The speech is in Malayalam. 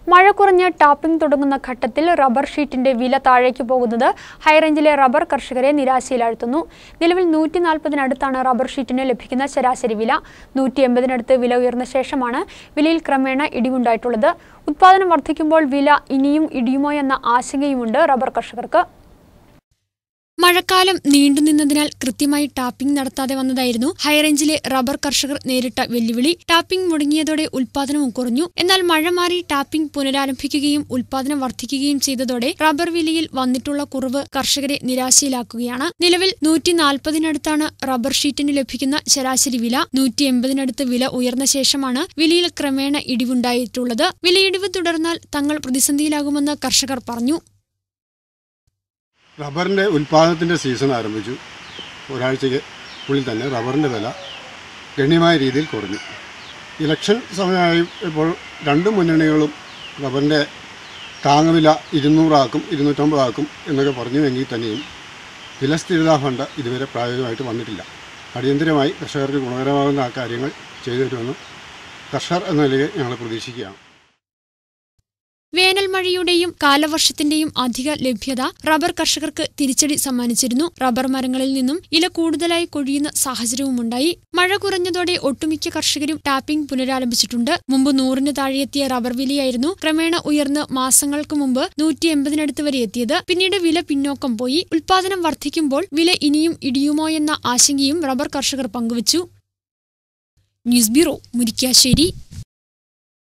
മഴ കുറഞ്ഞ് ടാപ്പിംഗ് തുടങ്ങുന്ന ഘട്ടത്തിൽ റബ്ബർ ഷീറ്റിന്റെ വില താഴേക്ക് പോകുന്നത് ഹൈറേഞ്ചിലെ റബ്ബർ കർഷകരെ നിരാശയിലാഴ്ത്തുന്നു നിലവിൽ നൂറ്റി നാൽപ്പതിനടുത്താണ് റബ്ബർ ഷീറ്റിന് ലഭിക്കുന്ന ശരാശരി വില നൂറ്റി എൺപതിനടുത്ത് വില ഉയർന്ന ശേഷമാണ് വിലയിൽ ക്രമേണ ഇടിവുണ്ടായിട്ടുള്ളത് ഉത്പാദനം വർദ്ധിക്കുമ്പോൾ വില ഇനിയും ഇടിയുമോ എന്ന ആശങ്കയുമുണ്ട് റബ്ബർ കർഷകർക്ക് മഴക്കാലം നീണ്ടുനിന്നതിനാൽ കൃത്യമായി ടാപ്പിംഗ് നടത്താതെ വന്നതായിരുന്നു ഹൈറേഞ്ചിലെ റബ്ബർ കർഷകർ നേരിട്ട വെല്ലുവിളി ടാപ്പിംഗ് മുടങ്ങിയതോടെ ഉൽപാദനവും കുറഞ്ഞു എന്നാൽ മഴ മാറി ടാപ്പിംഗ് പുനരാരംഭിക്കുകയും ഉൽപാദനം വർദ്ധിക്കുകയും ചെയ്തതോടെ റബ്ബർ വിലയിൽ വന്നിട്ടുള്ള കുറവ് കർഷകരെ നിരാശയിലാക്കുകയാണ് നിലവിൽ നൂറ്റി നാൽപ്പതിനടുത്താണ് റബ്ബർ ഷീറ്റിന് ലഭിക്കുന്ന ശരാശരി വില നൂറ്റി എൺപതിനടുത്ത് വില ഉയർന്ന ശേഷമാണ് വിലയിൽ ക്രമേണ ഇടിവുണ്ടായിട്ടുള്ളത് വിലയിടിവ് തുടർന്നാൽ തങ്ങൾ പ്രതിസന്ധിയിലാകുമെന്ന് കർഷകർ പറഞ്ഞു റബ്ബറിൻ്റെ ഉൽപ്പാദനത്തിൻ്റെ സീസൺ ആരംഭിച്ചു ഒരാഴ്ചയ്ക്ക് ഉള്ളിൽ തന്നെ റബ്ബറിൻ്റെ വില ഗണ്യമായ രീതിയിൽ കുറഞ്ഞു ഇലക്ഷൻ സമയമായി ഇപ്പോൾ രണ്ട് മുന്നണികളും റബ്ബറിൻ്റെ താങ്ങുവില ഇരുന്നൂറാക്കും ഇരുന്നൂറ്റമ്പതാക്കും എന്നൊക്കെ പറഞ്ഞുവെങ്കിൽ തന്നെയും വില സ്ഥിരതാ ഫണ്ട് ഇതുവരെ പ്രായോഗികമായിട്ട് വന്നിട്ടില്ല അടിയന്തിരമായി കർഷകർക്ക് ഗുണകരമാകുന്ന ആ കാര്യങ്ങൾ ചെയ്തു തരുമെന്ന് കർഷകർ എന്ന നിലയിൽ ഞങ്ങൾ പ്രതീക്ഷിക്കുകയാണ് വേനൽ മഴയുടെയും കാലവർഷത്തിന്റെയും അധിക ലഭ്യത റബ്ബർ കർഷകർക്ക് തിരിച്ചടി സമ്മാനിച്ചിരുന്നു റബ്ബർ മരങ്ങളിൽ നിന്നും ഇല കൂടുതലായി കൊഴിയുന്ന സാഹചര്യവുമുണ്ടായി മഴ കുറഞ്ഞതോടെ ഒട്ടുമിക്ക കർഷകരും ടാപ്പിംഗ് പുനരാരംഭിച്ചിട്ടുണ്ട് മുമ്പ് നൂറിന് താഴെയെത്തിയ റബ്ബർ വിലയായിരുന്നു ക്രമേണ ഉയർന്ന് മാസങ്ങൾക്ക് മുമ്പ് നൂറ്റി എൺപതിനടുത്ത് വരെ എത്തിയത് പിന്നീട് വില പിന്നോക്കം പോയി ഉൽപാദനം വർദ്ധിക്കുമ്പോൾ വില ഇനിയും ഇടിയുമോ എന്ന ആശങ്കയും റബ്ബർ കർഷകർ പങ്കുവച്ചു ന്യൂസ് ബ്യൂറോ മുരിക്കാശ്ശേരി